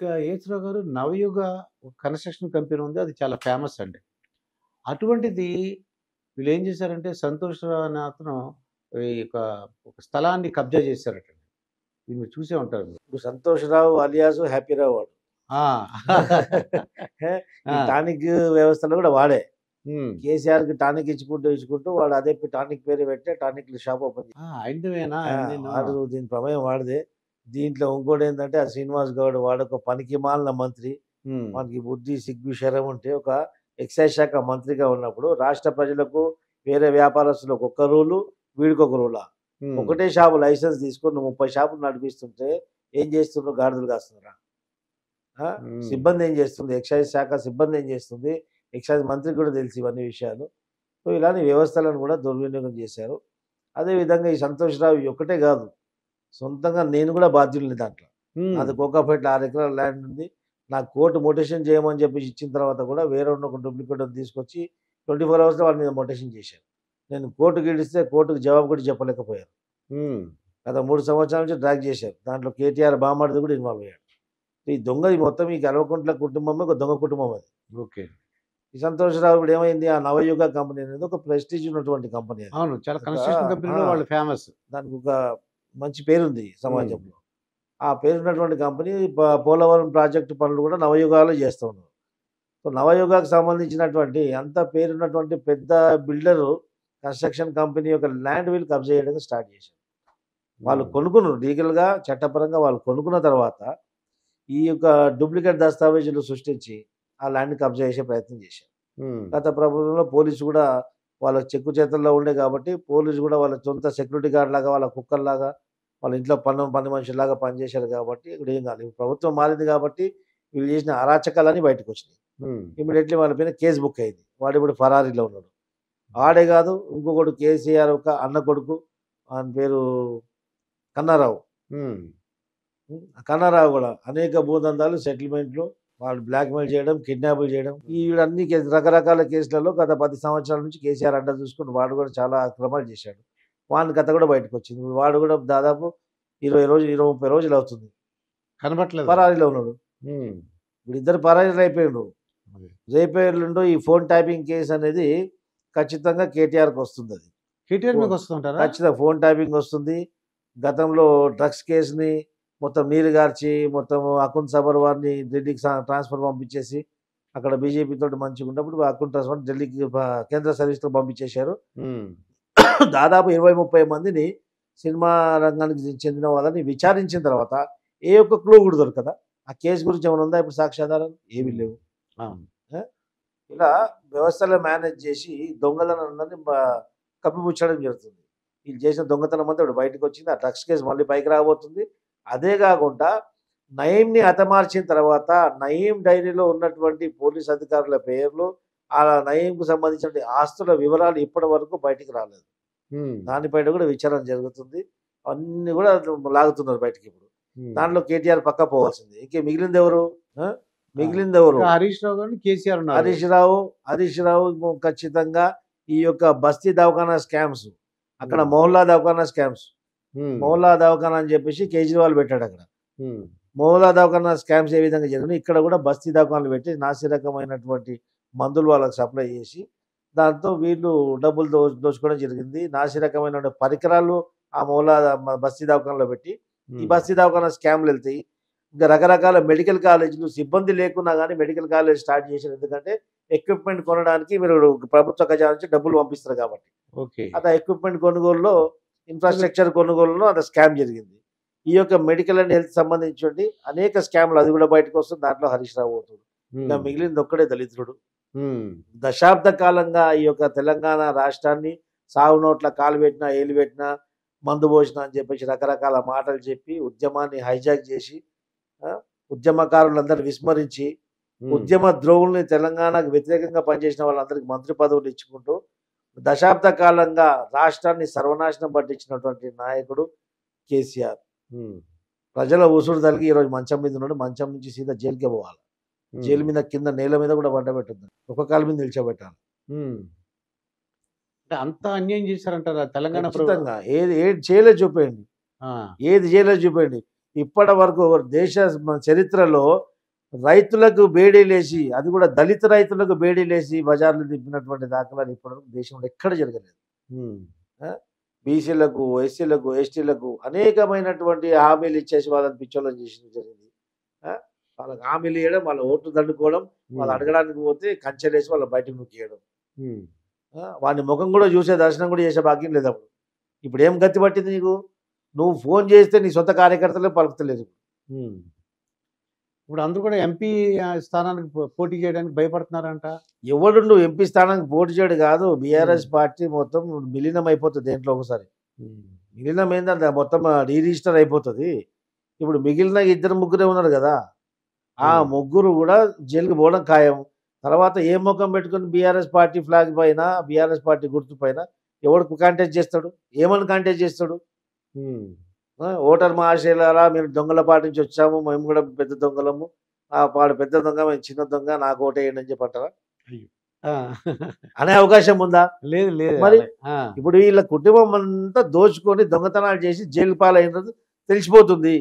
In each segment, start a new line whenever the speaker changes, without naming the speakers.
ఇక ఏసురావు గారు నవయుగ construction company ఉంది అది చాలా ఫేమస్ అండి అటువంటిది వీళ్ళు ఏం చేశారంటే సంతోష్ రావు అనే అతను ఈ యొక్క ఒక స్థలాన్ని కబ్జా చేశారట ఇది మీరు చూసే ఉంటారు మీరు.
ఇప్పుడు సంతోష్ రావు అలియాస్ హ్యాపీ రావు వాడు
ఆ.
ఈ
ఆ.
టానిక్ వ్యవస్థలో కూడా వాడే
ఉమ్.
కేసీఆర్ కి టానిక్ ఇచ్చుకుంటూ ఇచ్చుకుంటూ వాడు అదే టానిక్ పేరు పెట్టే టానిక్ షాప్ ఓపెన్
ఆ, ఆయనదేనా
ఆ,
నేను-
వాడు దీని ప్రమేయం వాడిదే దీంట్లో ఇంకోటి ఏంటంటే ఆ శ్రీనివాస్ గౌడ్ వాడొక పనికి మాలిన మంత్రి
ఉమ్.
మనకి బుద్ధి సిగ్గు శరం ఉంటే ఒక ఎక్సైజ్ శాఖ మంత్రిగా ఉన్నప్పుడు రాష్ట్ర ప్రజలకు వేరే వ్యాపారస్తులకు ఒక రూలు వీడికి ఒక రూలా
ఉమ్.
ఒకటే షాపు లైసెన్స్ తీసుకుని నువ్వు ముప్పై షాపులు నడిపిస్తుంటే ఏం చేస్తున్నావు గాడిదలు కాస్తున్నారా ఆ?
ఉమ్.
సిబ్బంది ఏం చేస్తుంది ఎక్సైజ్ శాఖ సిబ్బంది ఏం చేస్తుంది ఎక్సైజ్ మంత్రికి కూడా తెలుసు ఇవన్నీ విషయాలు సో ఇలాంటి వ్యవస్థలను కూడా దుర్వినియోగం చేశారు అదేవిధంగా ఈ సంతోష్ రావు ఇది ఒకటే కాదు సొంతంగా నేను కూడా బాధ్యుల్ని దాంట్లో
ఉమ్.
అది కోకాపేటలో ఆరు ఎకరాల ల్యాండ్ ఉంది నాకు కోర్టు మొటేషన్ చేయమని చెప్పి ఇచ్చిన తర్వాత కూడా వేరే ఉన్న ఒక డూప్లికేట్ తీసుకొచ్చి ట్వంటీ ఫోర్ అవర్స్లో వాళ్ళ మీద మొటేషన్ చేశారు నేను కోర్టుకి ఇడిస్తే కోర్టుకు జవాబు కూడా చెప్పలేకపోయారు
ఉమ్.
గత మూడు సంవత్సరాల నుంచి డ్రాగ్ చేశారు దాంట్లో కేటీఆర్ బామ్మడిది కూడా ఇన్వాల్వ్ అయ్యాడు ఈ దొంగ ఈ మొత్తం ఈ గర్వకుంట్ల కుటుంబమే ఒక దొంగ కుటుంబం అది
ఓకే
ఈ సంతోషరావు ఇప్పుడు ఏమైంది ఆ నవయుగ కంపెనీ అనేది ఒక ప్రెస్టీజ్ ఉన్నటువంటి కంపెనీ అది
అవును చాలా కన్స్ట్రక్షన్
ఆ,
కంపెనీలో
ఆ.
వాళ్ళు ఫేమస్
దానికి ఒక మంచి పేరుంది సమాజంలో ఆ పేరున్నటువంటి కంపెనీ ప- పోలవరం ప్రాజెక్టు పనులు కూడా నవయుగాలు చేస్తూ ఉన్నారు సో నవయుగాకు సంబంధించినటువంటి అంత పేరున్నటువంటి పెద్ద బిల్డరు కన్స్ట్రక్షన్ కంపెనీ యొక్క ల్యాండ్ వీల్ కబ్జా చేయడానికి స్టార్ట్ చేశారు వాళ్ళు కొనుక్కున్నారు లీగల్గా చట్టపరంగా వాళ్ళు కొనుక్కున్న తర్వాత ఈ యొక్క డూప్లికేట్ దస్తావేజులు సృష్టించి ఆ ల్యాండ్ కబ్జా చేసే ప్రయత్నం చేశారు
ఉమ్.
గత ప్రభుత్వంలో పోలీసు కూడా వాళ్ళ చెక్కు చేతుల్లో ఉండే కాబట్టి పోలీసు కూడా వాళ్ళ సొంత సెక్యూరిటీ గార్డ్ లాగా వాళ్ళ కుక్కల్లాగా వాళ్ళ ఇంట్లో పన్ను పని మనుషులాగా పనిచేశారు కాబట్టి ఇక్కడ ఏం కాలేదు ప్రభుత్వం మారింది కాబట్టి వీళ్ళు చేసిన అరాచకాలని బయటకు వచ్చినాయి
ఉమ్.
ఇమీడియట్లీ వాళ్ళ పైన కేసు బుక్ అయింది వాడు ఇప్పుడు ఫరారీలో ఉన్నాడు ఆడే కాదు ఇంకొకడు కేసీఆర్ ఒక అన్న కొడుకు ఆయన పేరు కన్నారావు
ఉమ్.
కన్నారావు కూడా అనేక భూదందాలు సెటిల్మెంట్లు వాళ్ళు బ్లాక్మెయిల్ చేయడం కిడ్నాపులు చేయడం ఈ అన్ని కేసు రకరకాల కేసులలో గత పది సంవత్సరాల నుంచి కేసీఆర్ అడ్డ చూసుకుని వాడు కూడా చాలా అక్రమాలు చేశాడు వాని కథ కూడా బయటకు వచ్చింది ఇప్పుడు వాడు కూడా దాదాపు ఇరవై రోజులు ఇరవై ముప్పై రోజులు అవుతుంది
కనబట్లేదు
పరారీలో ఉన్నాడు
ఉమ్.
ఇప్పుడు ఇద్దరు పరారీలు అయిపోయిండు
అదే.
రేపేళ్ళుండో ఈ ఫోన్ టైపింగ్ కేసు అనేది ఖచ్చితంగా కేటీఆర్కి వస్తుంది అది
కేటీఆర్ మీకు వస్తుంటారా
ఖచ్చితంగా ఫోన్ ట్యాపింగ్ వస్తుంది గతంలో డ్రగ్స్ కేసుని మొత్తం నీరు గార్చి మొత్తం అకున్ సబర్ వారిని ఢిల్లీకి సా- ట్రాన్స్ఫర్ పంపించేసి అక్కడ బీజేపీ తోటి మంచిగా ఉన్నప్పుడు అకున్ ట్రాన్స్ఫర్ ఢిల్లీకి ప- కేంద్ర సర్వీస్లో పంపించేశారు
ఉమ్.
దాదాపు ఇరవై ముప్పై మందిని సినిమా రంగానికి చెందిన వాళ్ళని విచారించిన తర్వాత ఏ ఒక్క క్లూ కూడా దొరకదా ఆ కేసు గురించి ఏమైనా ఉందా ఇప్పుడు సాక్ష్యాధారాలు ఏమీ లేవు
అవును.
ఇలా వ్యవస్థలో మేనేజ్ చేసి దొంగలను అందరినీ బ- కప్పిపుచ్చడం జరుగుతుంది వీళ్ళు చేసిన దొంగతనం అంతా ఇప్పుడు బయటకు వచ్చింది ఆ డ్రగ్స్ కేసు మళ్ళీ పైకి రాబోతుంది అదే కాకుండా నయీంని హతమార్చిన తర్వాత నయీం డైరీలో ఉన్నటువంటి పోలీస్ అధికారుల పేర్లు ఆ నయీంకు సంబంధించిన ఆస్తుల వివరాలు ఇప్పటి వరకు బయటికి రాలేదు
ఉమ్.
దానిపైన కూడా విచారణ జరుగుతుంది అన్ని కూడా లాగుతున్నారు బయటికి ఇప్పుడు
ఉమ్.
దాంట్లో కేటీఆర్ పక్క పోవాల్సింది ఇంకే మిగిలింది ఎవరు ఆ? మిగిలింది ఎవరు
ఇంకా హరీష్ రావు గారిని కేసీఆర్ ఉన్నారు
హరీష్ రావు హరీష్ రావు ఖచ్చితంగా ఈ యొక్క బస్తీ దవాఖానా స్కామ్స్ అక్కడ
Hmm.
మొహల్లా దవాఖానా స్కామ్స్
ఉమ్.
మొహల్లా దవాఖానా అని చెప్పేసి కేజ్రీవాల్ పెట్టాడు అక్కడ
ఉమ్.
మొహల్లా దవాఖానా స్కామ్స్ ఏ విధంగా జరిగినాయి ఇక్కడ కూడా బస్తీ దవాఖానాలు పెట్టి నాసి రకమైనటువంటి మందులు వాళ్ళకి సప్లై చేసి దాంతో వీళ్ళు డబ్బులు దో దోచుకోవడం జరిగింది నాసి రకమైన పరికరాలు ఆ మొహల్లా ద- బస్తీ దవాఖానలో పెట్టి ఈ
ఉమ్.
బస్తీ దవాఖానా స్కామ్లు వెళ్తాయి ఇంకా రకరకాల మెడికల్ కాలేజీలు సిబ్బంది లేకున్నా కానీ మెడికల్ కాలేజ్ స్టార్ట్ చేశారు ఎందుకంటే ఎక్విప్మెంట్ కొనడానికి మీరు ప్రభుత్వ ఖజానా నుంచి డబ్బులు పంపిస్తారు కాబట్టి
ఓకే
అత ఎక్విప్మెంట్ కొనుగోలులో ఇన్ఫ్రాస్ట్రక్చర్ కొనుగోలులో అంత స్కామ్ జరిగింది ఈ యొక్క మెడికల్ అండ్ హెల్త్ సంబంధించి అనేక స్కామ్లు అది కూడా బయటకు వస్తుంది దాంట్లో హరీష్ రావు అవుతుంది ఇంకా
ఉమ్.
మిగిలింది ఒక్కడే దళితుడు
ఉమ్.
దశాబ్ద కాలంగా ఈ యొక్క తెలంగాణ రాష్ట్రాన్ని సాగు నోట్ల కాలు పెట్టినా ఏలు పెట్టినా మందు పోసిన అని చెప్పేసి రకరకాల మాటలు చెప్పి ఉద్యమాన్ని హైజాక్ చేసి ఆ, ఉద్యమకారులందరూ విస్మరించి
ఉమ్.
ఉద్యమ ద్రోవుల్ని తెలంగాణకు వ్యతిరేకంగా పనిచేసిన వాళ్ళందరికీ మంత్రి పదవులు ఇచ్చుకుంటూ దశాబ్ద కాలంగా రాష్ట్రాన్ని సర్వనాశనం పట్టించినటువంటి నాయకుడు కేసీఆర్
ఉమ్.
ప్రజల ఉసురు తలిగి ఈరోజు మంచం మీద ఉన్నాడు మంచం నుంచి సీదా జైలుకే పోవాలి
ఉమ్.
జైలు మీద కింద నేల మీద కూడా పండబెట్టద్దు ఒక కాలు మీద నిల్చోబెట్టాలి
ఉమ్. అంటే అంత అన్యాయం చేశారంటారా తెలంగాణ ప్రభుత్వం
ఖచ్చితంగా ఏది ఏది చేయలేదు చూపేయండి
ఆ.
ఏది చేయలేదు చూపేయండి ఇప్పటి వరకు దేశ మన చరిత్రలో రైతులకు బేడీలేసి అది కూడా దళిత రైతులకు బేడీలేసి బజార్లు దింపినటువంటి దాఖలాలు ఇప్పటివరకు దేశంలో ఎక్కడ జరగలేదు
ఉమ్,
బీసీలకు ఎస్సీలకు ఎస్టీలకు అనేకమైనటువంటి హామీలు ఇచ్చేసి వాళ్ళని పిచ్చోళ్ళని చేసిన జరిగింది ఆ? వాళ్ళకి హామీలు ఇవ్వడం వాళ్ళ ఓట్లు దండుకోవడం వాళ్ళు అడగడానికి పోతే కంచెలేసి వాళ్ళ బయటకు నొక్కియడం
ఉమ్,
ఆ? వాని ముఖం కూడా చూసే దర్శనం కూడా చేసే భాగ్యం లేదు అప్పుడు ఇప్పుడు ఏం గతి పట్టింది నీకు నువ్వు ఫోన్ చేస్తే నీ సొంత కార్యకర్తలే పలుకుతలేదు
ఉమ్. ఇప్పుడు అందరూ కూడా ఎంపీ స్థానానికి పో- పోటీ చేయడానికి భయపడుతున్నారంట
ఎవడు నువ్వు ఎంపీ స్థానానికి పోటీ చేయడు కాదు బీఆర్ఎస్ పార్టీ మొత్తం విలీనం అయిపోతుంది దేంట్లో ఒకసారి
ఉమ్,
మిగిలిన ఏంటంటే మొత్తం రీ రిజిస్టర్ అయిపోతుంది ఇప్పుడు మిగిలిన ఇద్దరు ముగ్గురే ఉన్నారు కదా ఆ
Hmm.
ముగ్గురు కూడా జైలుకి పోవడం ఖాయం తర్వాత ఏ ముఖం పెట్టుకుని బీఆర్ఎస్ పార్టీ ఫ్లాగ్ పైన బీఆర్ఎస్ పార్టీ గుర్తు పైన ఎవడు కాంటాక్ట్ చేస్తాడు ఏమని కాంటాక్ట్ చేస్తాడు
ఉమ్,
ఆ, ఓటర్ మహాశైలారా మీరు దొంగల పాటి నుంచి వచ్చాము మేము కూడా పెద్ద దొంగలము ఆ వాడు పెద్ద దొంగ మేము చిన్న దొంగ నాకు ఓటేయండి అని చెప్పంటారా
ఆ,
అనే అవకాశం ఉందా
లేదు లేదు
మరి?
ఆ,
ఇప్పుడు వీళ్ళ కుటుంబం అంతా దోచుకొని దొంగతనాలు చేసి జైలు పాలైనది తెలిసిపోతుంది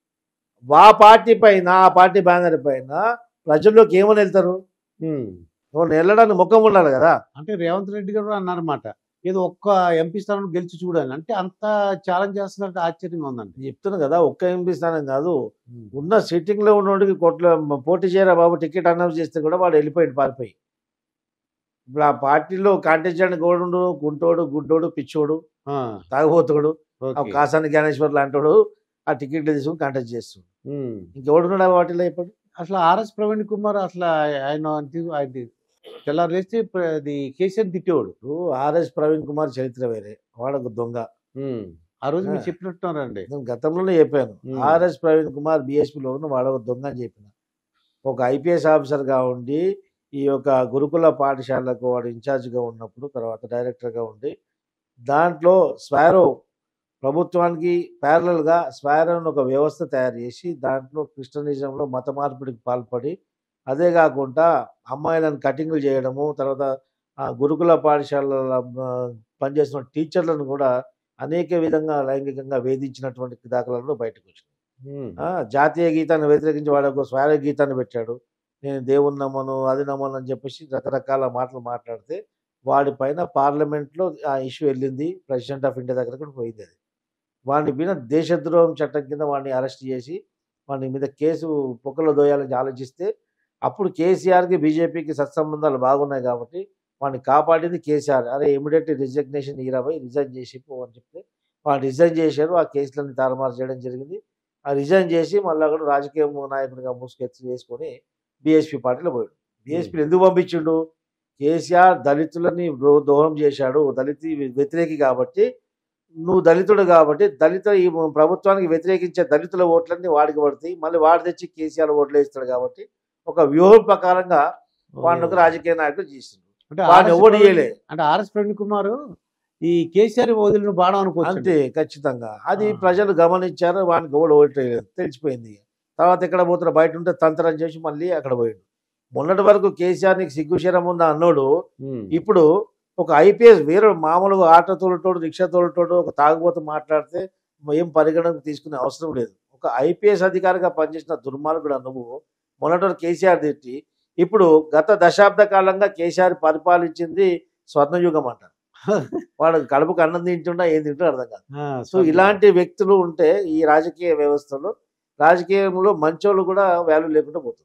ఆ పార్టీ పైన ఆ పార్టీ బ్యానర్ పైన ప్రజల్లోకి ఏమని వెళ్తారు
ఉమ్.
ఎవరు వెళ్ళడానికి ముఖం ఉండాలి కదా
అంటే రేవంత్ రెడ్డి గారు కూడా అన్నారన్నమాట ఏదో ఒక్క ఎంపీ స్థానం గెలిచి చూడాలి అంటే అంత ఛాలెంజ్ చేస్తున్నట్టు ఆశ్చర్యంగా ఉందండి
చెప్తున్నా కదా ఒక్క ఎంపీ స్థానం కాదు
ఉమ్,
ఉన్న సిట్టింగ్ లో ఉన్నోడికి కొట్ల పోటీ చేయరా బాబు టికెట్ అనౌన్స్ చేస్తే కూడా వాడు వెళ్ళిపోయాడు పారిపోయి ఇప్పుడు ఆ పార్టీలో కాంటెస్ట్ చేయడానికి ఓడు గుంటోడు గుడ్డోడు పిచ్చోడు
ఆ,
తాగబోతుడు ఆ
ఓకే.
కాసాని జ్ఞానేశ్వర్ లాంటోడు ఆ టికెట్లు తీసుకుని కాంటెస్ట్ చేస్తాడు
ఉమ్.
ఇంకెవడున్నాడు ఆ వాటిలో ఇప్పుడు
అసలు ఆర్ఎస్ ప్రవీణ్ కుమార్ అసలు ఆయన తీ- ఆయన తెల్లారు లేస్తే ప్ర- అది కేసీఆర్ తిట్టేవాడు
ఇప్పుడు ఆర్ఎస్ ప్రవీణ్ కుమార్ చరిత్ర వేరే వాడొక దొంగ
ఉమ్. ఆ రోజు మీరు
ఆ.
చెప్పినట్టున్నారండి
నేను గతంలోనే చెప్పాను
ఉమ్.
ఆర్ఎస్ ప్రవీణ్ కుమార్ బీఎస్పీలో ఉన్న వాడొక దొంగ అని చెప్పిన ఒక ఐపీఎస్ ఆఫీసర్గా ఉండి ఈ యొక్క గురుకుల పాఠశాలకు వాడు ఇన్ఛార్జ్గా ఉన్నప్పుడు తర్వాత డైరెక్టర్గా ఉండి దాంట్లో స్వారో ప్రభుత్వానికి ప్యారలల్గా స్వారో అని ఒక వ్యవస్థ తయారు చేసి దాంట్లో క్రిస్టనిజంలో మత మార్పిడికి పాల్పడి అదే కాకుండా అమ్మాయిలను కటింగ్లు చేయడము తర్వాత ఆ గురుకుల పాఠశాలల ఆ, పనిచేస్తున్న టీచర్లను కూడా అనేక విధంగా లైంగికంగా వేధించినటువంటి దాఖలాలు బయటకు వచ్చినాయి
ఉమ్.
ఆ, జాతీయ గీతాన్ని వ్యతిరేకించి వాడు ఒక స్వర గీతాన్ని పెట్టాడు నేను దేవుని నమ్మను అది నమ్మను అని చెప్పేసి రకరకాల మాటలు మాట్లాడితే వాడి పైన పార్లమెంట్లో ఆ ఇష్యూ వెళ్ళింది ప్రెసిడెంట్ ఆఫ్ ఇండియా దగ్గర కూడా పోయింది అది వాడి మీద దేశద్రోహం చట్టం కింద వాడిని అరెస్ట్ చేసి వాడి మీద కేసు పొక్కలో దోయాలని ఆలోచిస్తే అప్పుడు కేసీఆర్కి బీజేపీకి సత్సంబంధాలు బాగున్నాయి కాబట్టి వాడిని కాపాడింది కేసీఆర్ అరే ఇమీడియట్ రిజగ్నేషన్ ఇరవై రిజైన్ చేసి పో అని చెప్తే వాడు రిజైన్ చేశారు ఆ కేసులన్నీ తారుమారు చేయడం జరిగింది ఆ రిజైన్ చేసి మళ్ళీ కూడా రాజకీయ నాయకుడిగా ముసుకెత్తి చేసుకొని బీఎస్పీ పార్టీలో పోయాడు బీఎస్పీ ఎందుకు పంపించిండు కేసీఆర్ దళితులని ద్రో- ద్రోహం చేశాడు దళిత వ్యతిరేకి కాబట్టి నువ్వు దళితుడు కాబట్టి దళిత ఈ ప్రభుత్వానికి వ్యతిరేకించే దళితుల ఓట్లన్నీ వాడికి పడతాయి మళ్ళీ వాడు తెచ్చి కేసీఆర్ ఓట్లు వేస్తాడు కాబట్టి ఒక వ్యూహం ప్రకారంగా వాడిని ఒక రాజకీయ నాయకుడు చేసిండు
అంటే
వాడిని
RS
ఎవడు
ప్రవీణ్-
చేయలే
అంటే ఆర్ఎస్ ప్రవీణ్ కుమార్ ఈ కేసీఆర్ వదిలిన బాణం అనుకోవచ్చు
అంతే ఖచ్చితంగా అది
ఆ.
ప్రజలు గమనించారు వానికి ఎవడు ఓటు వేయలేదు తెలిసిపోయింది తర్వాత ఎక్కడ పోతున్నా బయట ఉంటే తంత్రం చేసి మళ్ళీ అక్కడ పోయాడు మొన్నటి వరకు కేసీఆర్ నీకు సిగ్గుశరం ఉందా అన్నోడు
ఉమ్.
ఇప్పుడు ఒక ఐపీఎస్ వేరే మామూలుగా ఆటో తోలుటోడు రిక్షా తోలుటోడు ఒక తాగుబోతు మాట్లాడితే ఏం పరిగణనకు తీసుకునే అవసరం లేదు ఒక ఐపీఎస్ అధికారిగా పనిచేసిన దుర్మార్గుడు నువ్వు మొన్నటి వరకు కేసీఆర్ తిట్టి ఇప్పుడు గత దశాబ్ద కాలంగా కేసీఆర్ పరిపాలించింది స్వర్ణయుగం అంట వాడు కడుపుకు అన్నం తింటుండా ఏం తింటుండో అర్థం కాదు
ఆ,
సో ఇలాంటి వ్యక్తులు ఉంటే ఈ రాజకీయ వ్యవస్థలో రాజకీయంలో మంచోళ్ళు కూడా వాల్యూ లేకుండా పోతుంది